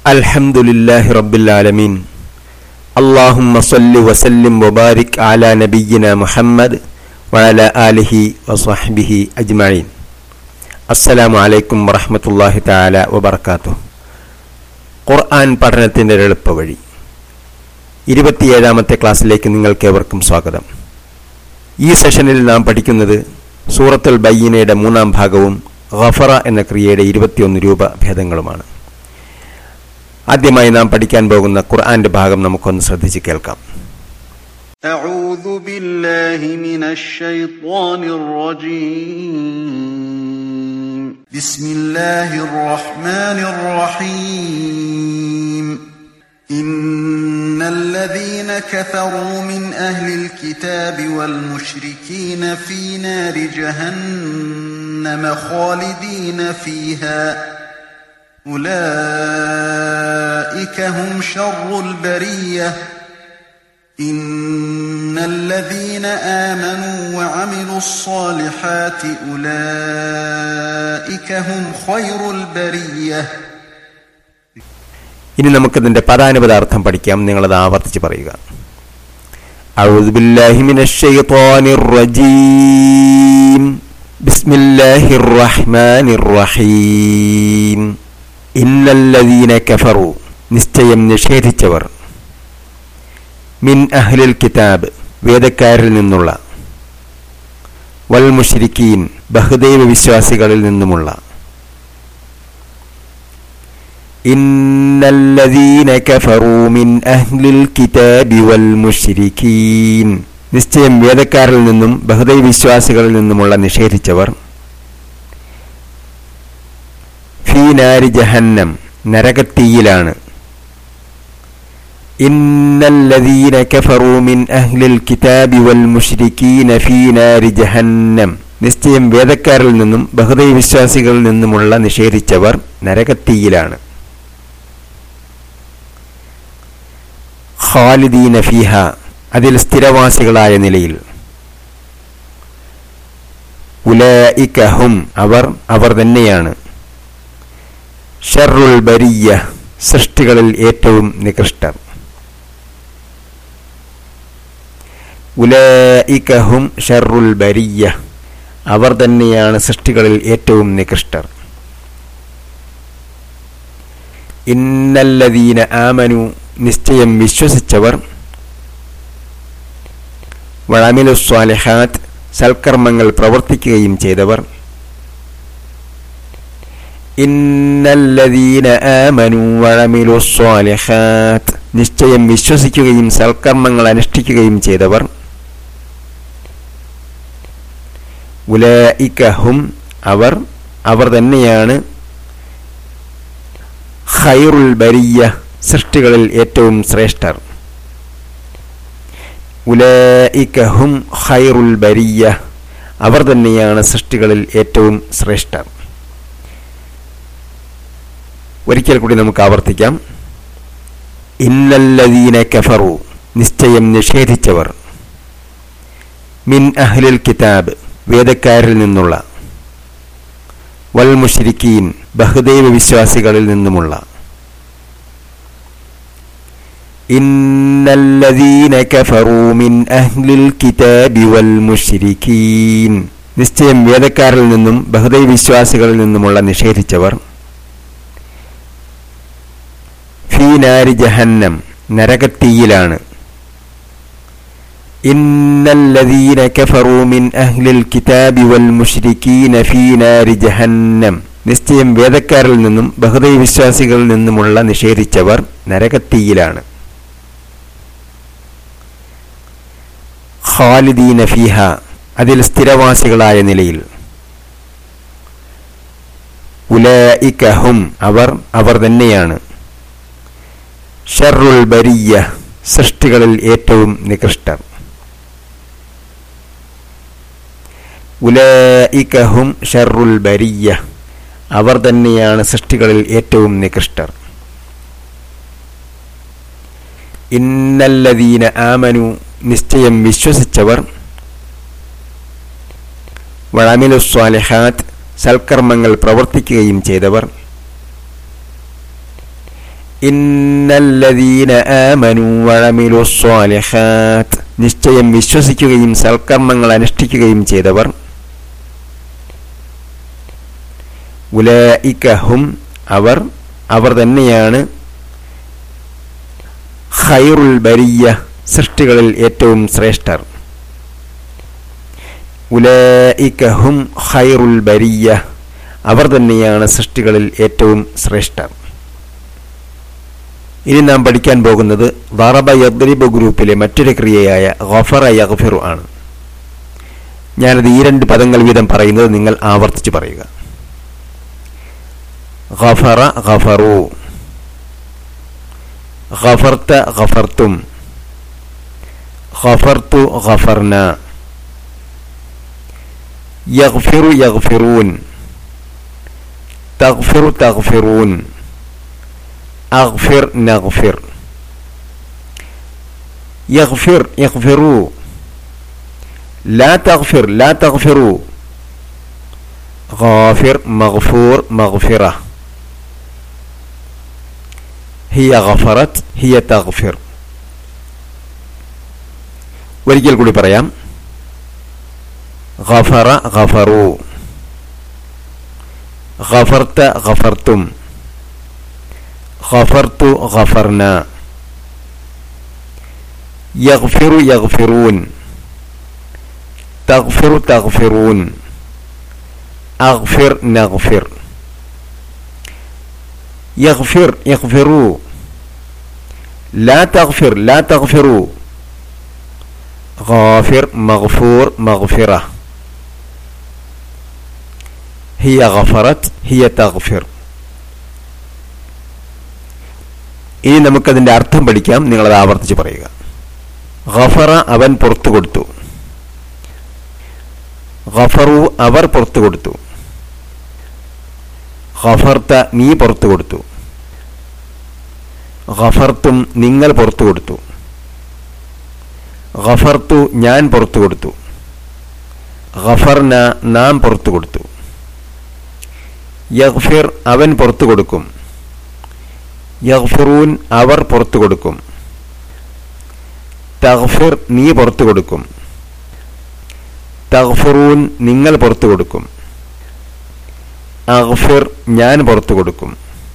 الحمد لله رب العالمين اللهم صل وسلم وبارك على نبينا محمد وعلى آله وصحبه أجمعين السلام عليكم ورحمة الله تعالى وبركاته ഖുർആൻ പഠനത്തിൻ്റെ എളുപ്പ വഴി ഇരുപത്തിയേഴാമത്തെ ക്ലാസ്സിലേക്ക് നിങ്ങൾക്കേവർക്കും സ്വാഗതം ഈ സെഷനിൽ നാം പഠിക്കുന്നത് സൂറത്തുൽ ബയ്യനയുടെ മൂന്നാം ഭാഗവും ഗഫറ എന്ന ക്രിയയുടെ ഇരുപത്തിയൊന്ന് രൂപ ഭേദങ്ങളുമാണ് ആദ്യമായി നാം പഠിക്കാൻ പോകുന്ന ഖുർആന്റെ ഭാഗം നമുക്കൊന്ന് ശ്രദ്ധിച്ച് കേൾക്കാം أعوذ بالله من الشيطان الرجيم بسم الله الرحمن الرحيم إن الذين كفروا من أهل الكتاب والمشركين في نار جهنم خالدين فيها أولئك هم شر البرية إن الذين آمنوا وعملوا الصالحات أولئك هم خير البرية ഇനി നമുക്കിതിന്റെ പദാനുപദാർത്ഥം പഠിക്കാം നിങ്ങളത് ആവർത്തിച്ച് പറയുക أعوذ بالله من الشيطان الرجيم بسم الله الرحمن الرحيم إن الذين كفروا നിശ്ചയം നിഷേധിച്ചവർ മിൻ അഹ്ലിൽ കിതാബ് വേദക്കാരിൽ നിന്നുള്ള വൽ മുഷ്രിക്കീൻ ബഹുദൈവ വിശ്വാസികളിൽ നിന്നുമുള്ള ഇന്നല്ലദീന കഫറൂ മിൻ അഹ്ലിൽ കിതാബി വൽ മുഷ്രിക്കീൻ നിശ്ചയം വേദക്കാരിൽ നിന്നും ബഹുദൈവ വിശ്വാസികളിൽ നിന്നുമുള്ള നിഷേധിച്ചവർ ഫീനാരി ജഹന്നം നരകത്തീയിലാണ് إن الذين كفروا من أهل الكتاب والمشركين في نار جهنم നിശ്ചയം വേദക്കാരിൽ നിന്നും ബഹുദൈവ വിശ്വാസികളിൽ നിന്നുമുള്ള നിഷേധിച്ചവർ നരകത്തീയിലാണ് ഖാലിദീന ഫീഹ അതിൽ സ്ഥിരവാസികളായ നിലയിൽ ഉലഇകഹും അവർ അവർ തന്നെയാണ് ഷർറുൽ ബരിയ സൃഷ്ടികളിൽ ഏറ്റവും നികൃഷ്ടർ ഉലഇകഹും ഷർറുൽ ബരിയ അവർ തന്നെയാണ് സൃഷ്ടികളിൽ ഏറ്റവും നികൃഷ്ടർ ഇന്നല്ലദീന ആമനു നിശ്ചയം വിശ്വസിച്ചവർ വഴമിലു സ്വാലിഹാത്ത് സൽക്കർമ്മങ്ങൾ പ്രവർത്തിക്കുകയും ചെയ്തവർ ഇന്നല്ലദീന ആമനു വഴമിലു സ്വാലിഹാത്ത് നിശ്ചയം വിശ്വസിക്കുകയും സൽക്കർമ്മങ്ങൾ അനുഷ്ഠിക്കുകയും ചെയ്തവർ ഉലഇകഹും അവർ അവർ തന്നെയാണ് ഖൈറുൽ ബരിയ സൃഷ്ടികളിൽ ഏറ്റവും ശ്രേഷ്ഠർ ഉലഇകഹും ഖൈറുൽ ബരിയ അവർ തന്നെയാണ് സൃഷ്ടികളിൽ ഏറ്റവും ശ്രേഷ്ഠർ ഒരിക്കൽ കൂടി നമുക്ക് ആവർത്തിക്കാം ഇന്നല്ലദീന കഫറു നിശ്ചയം നിഷേധിച്ചവർ മിൻ അഹ്ലിൽ കിതാബ് വേദക്കാരിൽ നിന്നുള്ള വൽ മുഷ്രിക്കീൻ ബഹുദൈവ വിശ്വാസികളിൽ നിന്നുമുള്ള ഇന്നല്ലദീന കഫറൂ മിൻ അഹ്ലിൽ കിതാബി വൽ മുഷ്രിക്കീൻ നിശ്ചയം വേദക്കാരിൽ നിന്നും ബഹുദൈവ വിശ്വാസികളിൽ നിന്നുമുള്ള നിഷേധിച്ചവർ ഫീനാരി ജഹന്നം നരകത്തീയിലാണ് ഇന്നല്ലദീന കഫറൂ മിൻ അഹ്ലിൽ കിതാബി വൽ മുഷ്രിക്കീന ഫീ നാരി ജഹന്നം നിശ്ചയം വേദക്കാരിൽ നിന്നും ബഹുദൈവ വിശ്വാസികളിൽ നിന്നുമുള്ള നിഷേധിച്ചവർ നരകത്തീയിലാണ് ഖാലിദീന ഫീഹ അതിൽ സ്ഥിരവാസികളായ നിലയിൽ ഉലഇകഹും അവർ അവർ തന്നെയാണ് ഷർറുൽ ബരിയ സൃഷ്ടികളിൽ ഏറ്റവും നികൃഷ്ടർ ഉലഇകഹും ഷർറുൽ ബരിയ അവർ തന്നെയാണ് സൃഷ്ടികളിൽ ഏറ്റവും നികൃഷ്ടർ ഇന്നല്ലദീന ആമനു നിശ്ചയം വിശ്വസിച്ചവർ വഴമിലു സ്വാലിഹാത്ത് സൽക്കർമ്മങ്ങൾ പ്രവർത്തിക്കുകയും ചെയ്തവർ ഇന്നല്ലദീന ആമനു വഅമിലു സ്വാലിഹാത്ത് നിശ്ചയം വിശ്വസിക്കുകയും സൽക്കർമ്മങ്ങൾ അനുഷ്ഠിക്കുകയും ചെയ്തവർ ഉലഇകഹും അവർ അവർ തന്നെയാണ് ഖൈറുൽ ബരിയ സൃഷ്ടികളിൽ ഏറ്റവും ശ്രേഷ്ഠർ ഉലഇകഹും ഖൈറുൽ ബരിയ അവർ തന്നെയാണ് സൃഷ്ടികളിൽ ഏറ്റവും ശ്രേഷ്ഠർ ഇനി നാം പഠിക്കാൻ പോകുന്നത് ദറബ യദ്രിബ് ഗ്രൂപ്പിലെ മറ്റൊരു ക്രിയയായ ഗഫറ യഗ്ഫിറു ആണ് ഞാനത് ഈ രണ്ട് പദങ്ങൾ വീതം പറയുന്നത് നിങ്ങൾ ആവർത്തിച്ച് പറയുക ഗഫറ ഗഫറു ഗഫർത്ത ഗഫർത്തും ഗഫർത്തു ഗഫർന യഗ്ഫിറു യഗ്ഫിറൂൻ തഗ്ഫിറു തഗ്ഫിറൂൻ أغفر نغفر يغفر يغفروا لا تغفر لا تغفروا غافر مغفور مغفرة هي غفرت هي تغفر ഒരിക്കൽ കൂടി പറയാം غفر غفروا غفرت غفرتم غفرت غفرنا يغفر يغفرون تغفر تغفرون أغفر نغفر يغفر يغفروا لا تغفر لا تغفروا غافر مغفور مغفرة هي غفرت هي تغفر ഇനി നമുക്കതിന്റെ അർത്ഥം പഠിക്കാം നിങ്ങളത് ആവർത്തിച്ച് പറയുക ഗഫറ അവൻ പുറത്തു കൊടുത്തു ഗഫറു അവർ പുറത്തു കൊടുത്തു ഗഫർത്ത നീ പുറത്തു കൊടുത്തു ഗഫർത്തും നിങ്ങൾ പുറത്തു കൊടുത്തു ഗഫർത്തു ഞാൻ പുറത്തു കൊടുത്തു ഗഫർന നാം പുറത്തു കൊടുത്തു യഗ്ഫിർ അവൻ പുറത്തു കൊടുക്കും യഗ്ഫിറൂൻ അവർ പുറത്തു കൊടുക്കും തഗ്ഫിർ നീ പുറത്തു കൊടുക്കും തഗ്ഫിറൂൻ നിങ്ങൾ പുറത്തു കൊടുക്കും അഗ്ഫിർ ഞാൻ പുറത്തു കൊടുക്കും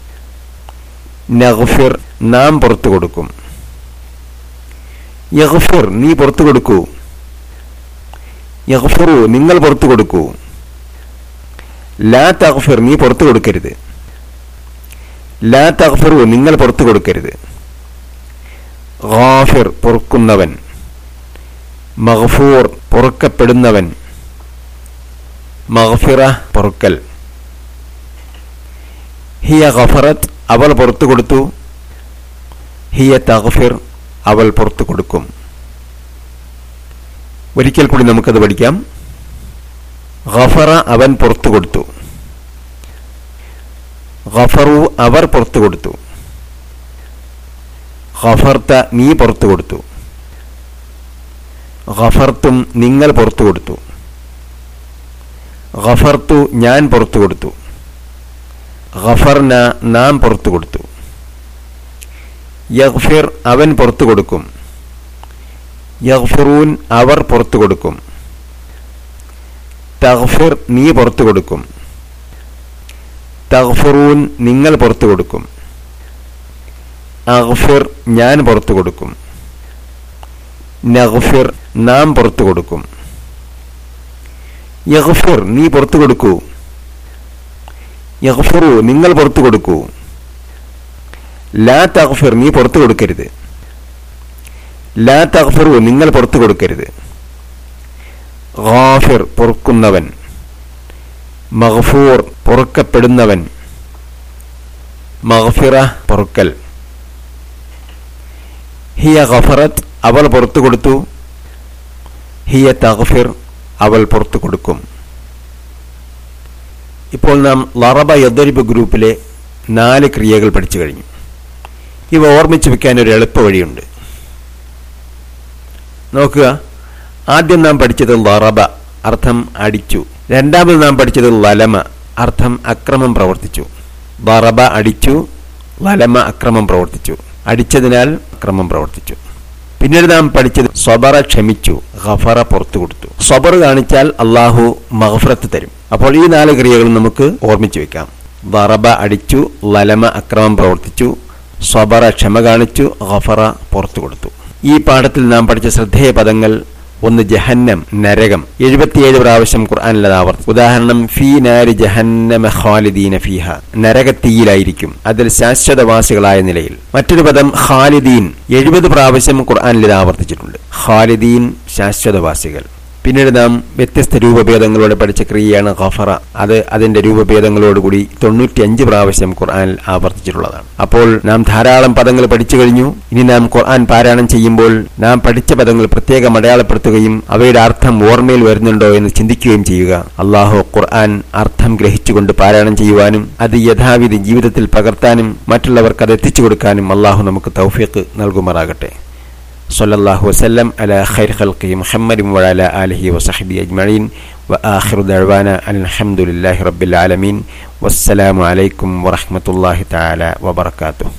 നഗ്ഫിർ നാം പുറത്തു കൊടുക്കും യഗ്ഫിർ നീ പുറത്തു കൊടുക്കൂ യഗ്ഫിറു നിങ്ങൾ പുറത്തു കൊടുക്കൂ ലാ തഗ്ഫിർ നീ പുറത്തു കൊടുക്കരുത് ലാ തഗ്ഫിറു നിങ്ങൾ പുറത്തു കൊടുക്കരുത് ഗാഫിർ പൊറുക്കുന്നവൻ മഗ്ഫൂർ പൊറുക്കപ്പെടുന്നവൻ മഗ്ഫിറ പൊറുക്കൽ ഹിയ ഗഫറത്ത് അവൾ പുറത്തു കൊടുത്തു ഹിയ തഗ്ഫിർ അവൾ പുറത്തു കൊടുക്കും ഒരിക്കൽ കൂടി നമുക്കത് പഠിക്കാം ഗഫറ അവൻ പുറത്തു കൊടുത്തു ഗഫറു അവർ പുറത്തു കൊടുത്തു ഗഫർത്ത നീ പുറത്തു കൊടുത്തു ഗഫർത്തും നിങ്ങൾ പുറത്തു കൊടുത്തു ഗഫർത്തു ഞാൻ പുറത്തു കൊടുത്തു ഗഫർന നാം പുറത്തു കൊടുത്തു യഗ്ഫിർ അവൻ പുറത്തു കൊടുക്കും യഗ്ഫിറൂൻ അവർ പുറത്തു കൊടുക്കും തഗ്ഫിർ നീ പുറത്തു കൊടുക്കും തഗ്ഫിറൂൻ നിങ്ങൾ പുറത്തു കൊടുക്കും അഗ്ഫിർ ഞാൻ പുറത്തു കൊടുക്കും നഗ്ഫിർ നാം പുറത്തു കൊടുക്കും യഗ്ഫിർ നീ പുറത്തു കൊടുക്കൂ യഗ്ഫിറു നിങ്ങൾ പുറത്തു കൊടുക്കൂ ലാ തഗ്ഫിർ നീ പുറത്തു കൊടുക്കരുത് ലാ തഗ്ഫിറു നിങ്ങൾ പുറത്തു കൊടുക്കരുത് ഗാഫിർ പൊറുക്കുന്നവൻ മഗ്ഫൂർ പൊറുക്കപ്പെടുന്നവൻ മഗ്ഫിറ പൊറുക്കൽ ഹിയ ഗഫറത്ത് അവൾ പുറത്തു കൊടുത്തു ഹിയ തഗ്ഫിർ അവൾ പുറത്തു കൊടുക്കും ഇപ്പോൾ നാം ലറബ യദ്രിബ് ഗ്രൂപ്പിലെ നാല് ക്രിയകൾ പഠിച്ചു കഴിഞ്ഞു ഇവ ഓർമ്മിച്ചു വെക്കാൻ ഒരു എളുപ്പ വഴിയുണ്ട് നോക്കുക ആദ്യം നാം പഠിച്ചത് ലറബ അർത്ഥം അടിച്ചു രണ്ടാമത് നാം പഠിച്ചത് ലലമ അർത്ഥം അക്രമം പ്രവർത്തിച്ചു ബറബ അടിച്ചു വലമ അക്രമം പ്രവർത്തിച്ചു അടിച്ചതിനാൽ അക്രമം പ്രവർത്തിച്ചു പിന്നീട് നാം പഠിച്ചത് സ്വബറ ക്ഷമിച്ചു ഗഫറ പുറത്തു കൊടുത്തു സ്വബർ കാണിച്ചാൽ അള്ളാഹു മഹഫറത്ത് തരും അപ്പോൾ ഈ നാല് ക്രിയകളും നമുക്ക് ഓർമ്മിച്ചു വെക്കാം വറബ അടിച്ചു ലലമ അക്രമം പ്രവർത്തിച്ചു സ്വബറ ക്ഷമ കാണിച്ചു ഗഫറ പുറത്തു കൊടുത്തു ഈ പാഠത്തിൽ നാം പഠിച്ച ശ്രദ്ധേയ പദങ്ങൾ ഒന്ന് ജഹന്നം നരകം എഴുപത്തിയേഴ് പ്രാവശ്യം ഖുർആാനിലത് ആവർത്തി ഉദാഹരണം ഫീ നാരി ജഹന്നമ ഖാലിദീന ഫീഹ നരകത്തീയിലായിരിക്കും അതിൽ ശാശ്വതവാസികളായ നിലയിൽ മറ്റൊരു പദം ഖാലിദീൻ എഴുപത് പ്രാവശ്യം ഖുർആാനിൽ ഇത് ആവർത്തിച്ചിട്ടുണ്ട് ഖാലിദീൻ ശാശ്വതവാസികൾ പിന്നീട് നാം വ്യത്യസ്ത രൂപഭേദങ്ങളോടെ പഠിച്ച ക്രിയയാണ് ഖഫറ അത് അതിന്റെ രൂപഭേദങ്ങളോടുകൂടി തൊണ്ണൂറ്റിയഞ്ച് പ്രാവശ്യം ഖുർആനിൽ ആവർത്തിച്ചിട്ടുള്ളതാണ് അപ്പോൾ നാം ധാരാളം പദങ്ങൾ പഠിച്ചു കഴിഞ്ഞു ഇനി നാം ഖുർആൻ പാരായണം ചെയ്യുമ്പോൾ നാം പഠിച്ച പദങ്ങൾ പ്രത്യേകം അടയാളപ്പെടുത്തുകയും അവയുടെ അർത്ഥം ഓർമ്മയിൽ വരുന്നുണ്ടോ എന്ന് ചിന്തിക്കുകയും ചെയ്യുക അള്ളാഹു ഖുർആൻ അർത്ഥം ഗ്രഹിച്ചുകൊണ്ട് പാരായണം ചെയ്യുവാനും അത് യഥാവിധി ജീവിതത്തിൽ പകർത്താനും മറ്റുള്ളവർക്ക് അത് എത്തിച്ചു കൊടുക്കാനും അള്ളാഹു നമുക്ക് തൗഫീഖ് നൽകുമാറാകട്ടെ صلى الله وسلم على خير خلقه محمد وعلى آله وصحبه أجمعين وآخر دعوانا أن الحمد لله رب العالمين والسلام عليكم ورحمة الله تعالى وبركاته